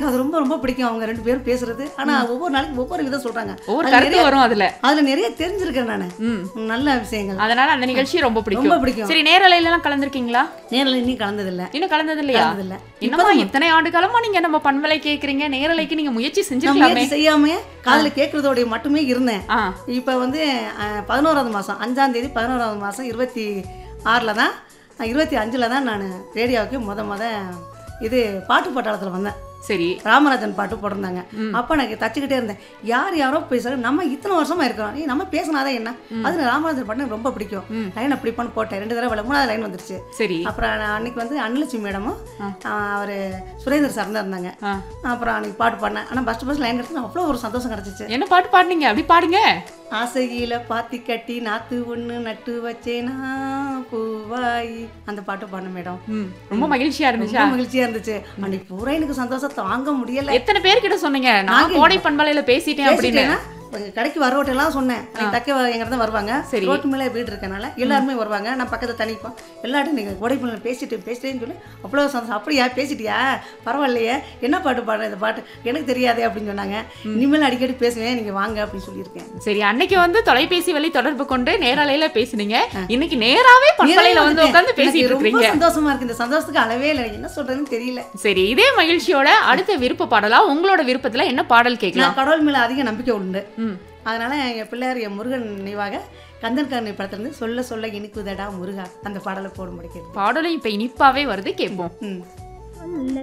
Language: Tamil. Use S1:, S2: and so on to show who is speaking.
S1: அது ரொம்ப ரொம்ப பிடிக்கும் அவங்க ரெண்டு பேரும் பேசுறது ஆனா ஒவ்வொரு நாளைக்கு ஒவ்வொரு விதம் சொல்றாங்க
S2: ஒவ்வொரு
S1: அதுல
S2: கருத்து
S1: நிறைய-
S2: வரும் அதுல
S1: அதுல நிறைய தெரிஞ்சிருக்கேன் நான்
S2: ம்
S1: நல்ல விஷயங்கள்
S2: அதனால அந்த நிகழ்ச்சி ரொம்ப பிடிக்கும்
S1: ரொம்ப பிடிக்கும்
S2: சரி நேரலையில எல்லாம் கலந்துருக்கீங்களா
S1: நேரில் இன்னும் கலந்ததில்ல
S2: இன்னும் கலந்தது இல்லையா
S1: கலந்ததில்ல
S2: என்னமா இத்தனை ஆண்டு காலமா நீங்க நம்ம பண்பலை கேக்குறீங்க நேரலைக்கு நீங்க முயற்சி
S1: நான்
S2: செஞ்சிருக்கலாமே
S1: முயற்சி செய்யாம காதுல கேட்கறதோடைய மட்டுமே இருந்தேன்
S2: ஆ
S1: இப்போ வந்து அஹ், பதினோராவது மாதம் அஞ்சாம் தேதி பதினோராவது மாதம் இருபத்தி ஆறில் தான் நான் இருபத்தி அஞ்சில் தான் நான் ரேடியோவுக்கு முத முத இது பாட்டு பட்டாளத்தில் வந்தேன்
S2: சரி
S1: ராமராஜன் பாட்டு போட்டிருந்தாங்க அப்போ எனக்கு தச்சுக்கிட்டே இருந்தேன் யார் யாரோ பேசுறாங்க நம்ம இத்தனை வருஷமா இருக்கிறோம் நீ நம்ம பேசினாதான் என்ன அது ராமராஜன் பாட்டு எனக்கு ரொம்ப பிடிக்கும் லைன் அப்படி பண்ணி போட்டேன் ரெண்டு தடவை மூணாவது லைன் வந்துருச்சு
S2: சரி
S1: அப்புறம் நான் அன்னைக்கு வந்து அன்னலட்சுமி மேடமும் அவர் சுரேந்தர் சார் தான் இருந்தாங்க
S2: ஆ.
S1: அப்புறம் அன்னைக்கு பாட்டு பாடினேன் ஆனால் ஃபஸ்ட்டு ஃபஸ்ட் லைன் கிடச்சி அவ்வளோ ஒரு சந்தோஷம் கிடச்சிச்சு
S2: என்ன பாட்டு பாடுனீங்க அப்படி பாடுங்க
S1: ஆசையில பாத்தி கட்டி நாத்து ஒண்ணு நட்டு வச்சேனா பூவாய் அந்த பாட்டு பாடின மேடம்
S2: ம் ரொம்ப மகிழ்ச்சியா இருந்துச்சா
S1: ரொம்ப மகிழ்ச்சியா இருந்துச்சு அன்னைக்கு பூரா எனக்கு சந்தோஷம் தாங்க முடியல
S2: எத்தனை பேர்கிட்ட சொன்னீங்க நான் கோடை பண்பலையில பேசிட்டேன் அப்படின்னு
S1: பேசிட்டேன்னா உங்க கடைக்கு வரவட்டெல்லாம் சொன்னேன் அன்னைக்கு தக்க எங்க தான் வருவாங்க
S2: சரி.
S1: ரோட்டு மேலே வீடு இருக்கனால எல்லாருமே வருவாங்க நான் பக்கத்துல தனிப்போம் எல்லாட்டும் நீங்க கோடைப்பண்ண பேசிட்டு பேசிட்டேன்னு சொல்லி அவ்வளோ சந்தோஷம் அப்படியா பேசிட்டியா பரவாயில்லையே என்ன பாட்டு பாடுற இந்த பாட்டு எனக்கு தெரியாதே அப்படின்னு சொன்னாங்க இனிமேல் அடிக்கடி பேசுவேன் நீங்க வாங்க அப்படின்னு சொல்லியிருக்கேன்
S2: சரி அன்னைக்கு வந்து தொலைபேசி வழி தொடர்பு கொண்டு நேரலையில பேசுனீங்க இன்னைக்கு நேராவே பண்பலையில வந்து உட்கார்ந்து
S1: எனக்கு
S2: பேசிட்டு
S1: ரொம்ப
S2: இருக்கீங்க
S1: சந்தோஷமா இருக்கு இந்த சந்தோஷத்துக்கு அளவே இல்லை எனக்கு என்ன சொல்றதுன்னு தெரியல
S2: சரி இதே மகிழ்ச்சியோட அடுத்த விருப்ப பாடலா உங்களோட விருப்பத்துல என்ன பாடல் கேட்கலாம்
S1: நான் கடவுள் மேல அதிக நம்பிக்கை உண்டு
S2: ம்
S1: அதனால என் பிள்ளையார் என் முருகன் நினைவாக கந்தன் கருணை படத்துலேருந்து சொல்ல சொல்ல இனிக்குதடா முருகா அந்த பாடலை போட முடிக்கிறது
S2: பாடலும் இப்ப இனிப்பாவே வருது கேட்போம்
S1: ம்